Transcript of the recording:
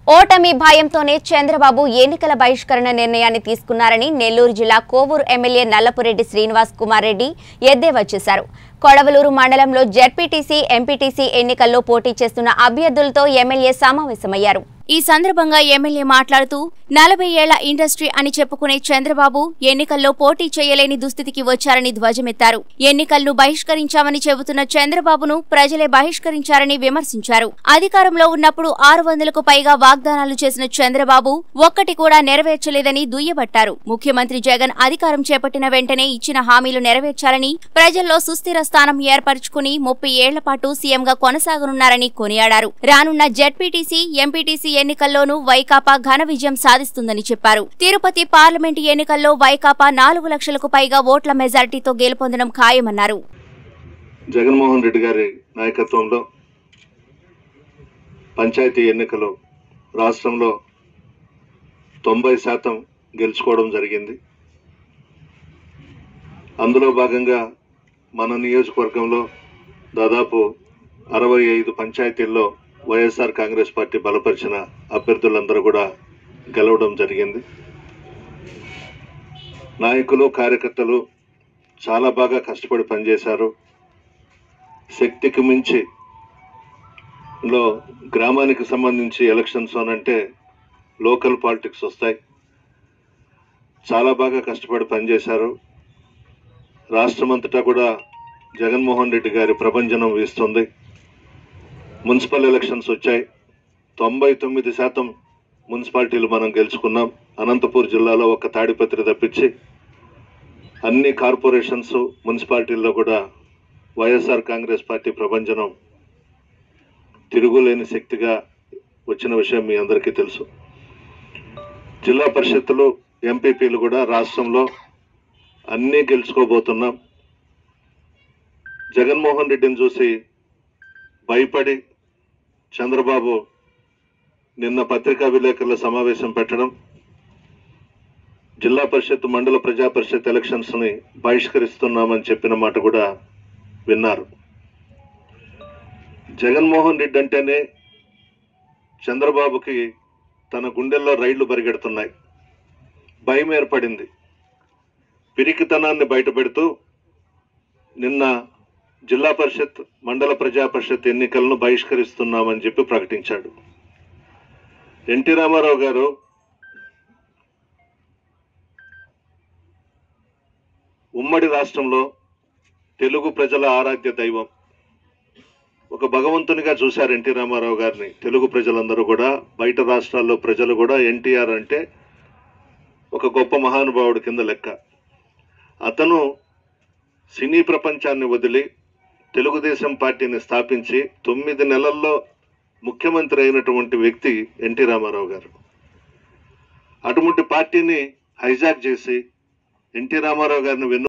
ఓటమి భయంతోనే చంద్రబాబు ఎన్నికల బహిష్కరణ నిర్ణయాన్ని తీసుకున్నారని నెల్లూరు జిల్లా కోవూరు ఎమ్మెల్యే నల్లపురెడ్డి శ్రీనివాస్ కుమార్ రెడ్డి ఎద్దేవా చేశారు కొడవలూరు మండలంలో జెడ్పీటీసీ ఎంపీటీసీ ఎన్నికల్లో పోటీ చేస్తున్న అభ్యర్థులతో ఎమ్మెల్యే సమావేశమయ్యారు ఈ సందర్భంగా ఎమ్మెల్యే మాట్లాడుతూ నలభై ఏళ్ల ఇండస్ట్రీ అని చెప్పుకునే చంద్రబాబు ఎన్నికల్లో పోటీ చేయలేని దుస్థితికి వచ్చారని ధ్వజమెత్తారు ఎన్నికలను బహిష్కరించామని చెబుతున్న చంద్రబాబును ప్రజలే బహిష్కరించారని విమర్శించారు అధికారంలో ఉన్నప్పుడు ఆరు వందలకు పైగా వాగ్దానాలు చేసిన చంద్రబాబు ఒక్కటి కూడా నెరవేర్చలేదని దుయ్యబట్టారు ముఖ్యమంత్రి జగన్ అధికారం చేపట్టిన వెంటనే ఇచ్చిన హామీలు నెరవేర్చాలని ప్రజల్లో సుస్థిర స్థానం ఏర్పరచుకుని ముప్పై ఏళ్ల పాటు సీఎంగా కొనసాగనున్నారని కొనియాడారు రానున్న జెడ్పీటీసీ ఎంపీటీసీ ఎన్నికల్లోనూ వైకాపా ఘన విజయం సాధిస్తుందని చెప్పారు తిరుపతి పార్లమెంటు ఎన్నికల్లో వైకాపా నాలుగు లక్షలకు పైగా ఓట్ల మెజారిటీతో గెలుపొందడం ఖాయమన్నారు జగన్మోహన్ రెడ్డి గారి నాయకత్వంలో పంచాయతీ ఎన్నికలు రాష్ట్రంలో తొంభై శాతం గెలుచుకోవడం జరిగింది అందులో భాగంగా మన నియోజకవర్గంలో దాదాపు అరవై ఐదు పంచాయతీల్లో వైఎస్ఆర్ కాంగ్రెస్ పార్టీ బలపరిచిన అభ్యర్థులందరూ కూడా గెలవడం జరిగింది నాయకులు కార్యకర్తలు చాలా బాగా కష్టపడి పనిచేశారు శక్తికి మించి లో గ్రామానికి సంబంధించి ఎలక్షన్స్ అనంటే లోకల్ పాలిటిక్స్ వస్తాయి చాలా బాగా కష్టపడి పనిచేశారు రాష్ట్రమంతటా కూడా జగన్మోహన్ రెడ్డి గారి ప్రభంజనం వీస్తుంది మున్సిపల్ ఎలక్షన్స్ వచ్చాయి తొంభై తొమ్మిది శాతం మున్సిపాలిటీలు మనం గెలుచుకున్నాం అనంతపూర్ జిల్లాలో ఒక తాడిపత్రి తప్పించి అన్ని కార్పొరేషన్స్ మున్సిపాలిటీల్లో కూడా వైఎస్ఆర్ కాంగ్రెస్ పార్టీ ప్రభంజనం తిరుగులేని శక్తిగా వచ్చిన విషయం మీ అందరికీ తెలుసు జిల్లా పరిషత్తులు ఎంపీపీలు కూడా రాష్ట్రంలో అన్నీ గెలుచుకోబోతున్నాం జగన్మోహన్ రెడ్డిని చూసి భయపడి చంద్రబాబు నిన్న పత్రికా విలేకరుల సమావేశం పెట్టడం జిల్లా పరిషత్ మండల ప్రజా పరిషత్ ఎలక్షన్స్ ని బహిష్కరిస్తున్నామని చెప్పిన మాట కూడా విన్నారు జగన్మోహన్ రెడ్డి అంటేనే చంద్రబాబుకి తన గుండెల్లో రైళ్లు పరిగెడుతున్నాయి భయం ఏర్పడింది పిరికితనాన్ని బయటపెడుతూ నిన్న జిల్లా పరిషత్ మండల ప్రజా పరిషత్ ఎన్నికలను బహిష్కరిస్తున్నామని చెప్పి ప్రకటించాడు ఎన్టీ రామారావు గారు ఉమ్మడి రాష్ట్రంలో తెలుగు ప్రజల ఆరాధ్య దైవం ఒక భగవంతునిగా చూశారు ఎన్టీ రామారావు గారిని తెలుగు ప్రజలందరూ కూడా బయట రాష్ట్రాల్లో ప్రజలు కూడా ఎన్టీఆర్ అంటే ఒక గొప్ప మహానుభావుడు కింద లెక్క అతను సినీ ప్రపంచాన్ని వదిలి తెలుగుదేశం పార్టీని స్థాపించి తొమ్మిది నెలల్లో ముఖ్యమంత్రి అయినటువంటి వ్యక్తి ఎన్టీ రామారావు గారు అటువంటి పార్టీని హైజాక్ చేసి ఎన్టీ రామారావు గారిని వెన్ను